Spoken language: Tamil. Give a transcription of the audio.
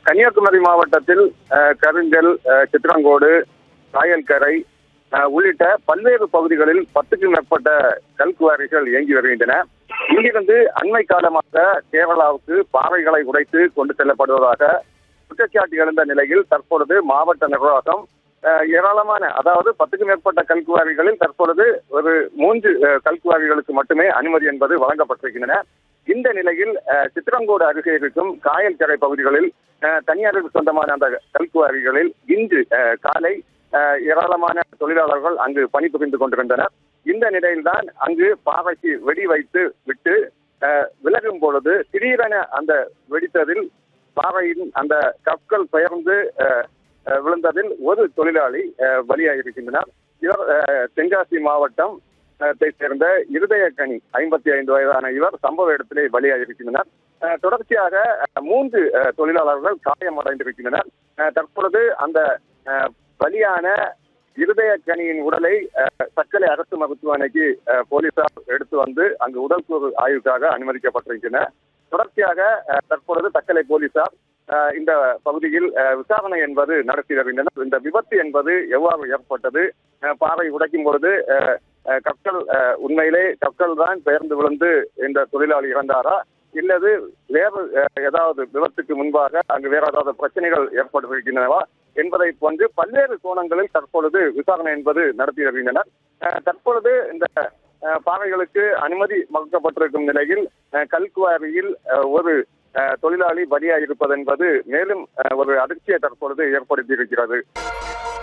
கன்னியாகுமரி மாவட்டத்தில் அஹ், கருங்கல் அஹ், சித்திரங்கோடு காயல்கரை அஹ், உள்ளிட்ட பல்வேறு பகுதிகளில் பத்துக்கும் மேற்பட்ட கல்குவாரிகள் இயங்கி வருகின்றன இங்கிருந்து அண்மை காலமாக கேரளாவுக்கு பாறைகளை உடைத்து கொண்டு செல்லப்படுவதாக குற்றச்சாட்டு எழுந்த நிலையில் தற்பொழுது மாவட்ட நிர்வாகம் அஹ், ஏராளமான அதாவது பத்துக்கும் மேற்பட்ட கல்குவாரிகளில் தற்பொழுது ஒரு மூன்று அஹ், கல்குவாரிகளுக்கு மட்டுமே அனுமதி என்பது வழங்கப்பட்டிருக்கின்றன இந்த நிலையில் அஹ், சித்திரங்கோடு அருகே இருக்கும் காயல்கரை பகுதிகளில் அஹ், தனியாருக்கு சொந்தமான அந்த கல்குவாரிகளில் இன்று அஹ், காலை அஹ், ஏராளமான தொழிலாளர்கள் அங்கு பணிபுரிந்து கொண்டிருந்தனர் இந்த நிலையில்தான் அங்கு பாறைக்கு வெடி வைத்து விட்டு அஹ், விலகும் பொழுது திடீரென அந்த வெடித்ததில் பாறையின் அந்த கற்கள் பெயர்ந்து அஹ், அஹ், விழுந்ததில் ஒரு தொழிலாளி அஹ், பலியாகியிருக்கின்றனர் இவர் அஹ், தென்காசி மாவட்டம் த்தை சேர்ந்த இருதயக்கனி ஐம்பத்தி ஐந்து வயதான இவர் சம்பவ இடத்திலே பலியாகியிருக்கின்றனர் அஹ், தொடர்ச்சியாக அஹ், மூன்று அஹ், தொழிலாளர்கள் காயமடைந்திருக்கின்றனர் அஹ், தற்பொழுது அந்த அஹ், பலியான இருதயக்கனியின் உடலை அஹ், தக்கலை அரசு மருத்துவமனைக்கு அஹ், போலீசார் எடுத்து வந்து அங்கு உடல்கூறு ஆய்வுக்காக அனுமதிக்கப்பட்டிருக்கின்றனர் தொடர்ச்சியாக அஹ், தற்பொழுது தக்கலை போலீசார் அஹ், இந்த பகுதியில் அஹ், விசாரணை என்பது நடத்தி வருகின்றனர் இந்த விபத்து என்பது எவ்வாறு ஏற்பட்டது அஹ், பாறை உடைக்கும் பொழுது அஹ், அஹ், கற்கள் அஹ், உண்மையிலே கற்கள் தான் பெயர்ந்து விழுந்து இந்த தொழிலாளி இறந்தாரா இல்லது வேறு அஹ், ஏதாவது விபத்துக்கு முன்பாக அங்கு வேற ஏதாவது பிரச்சனைகள் ஏற்பட்டிருக்கின்றனவா என்பதை போன்று பல்வேறு கோணங்களில் தற்பொழுது விசாரணை என்பது நடத்தி வருகின்றனர் அஹ், தற்பொழுது இந்த அஹ், பாறைகளுக்கு அனுமதி மறுக்கப்பட்டிருக்கும் நிலையில் அஹ், கல்குவாரியில் அஹ், ஒரு அஹ், தொழிலாளி பலியாயிருப்பது என்பது மேலும் அஹ், ஒரு அதிர்ச்சியை தற்பொழுது ஏற்படுத்தி இருக்கிறது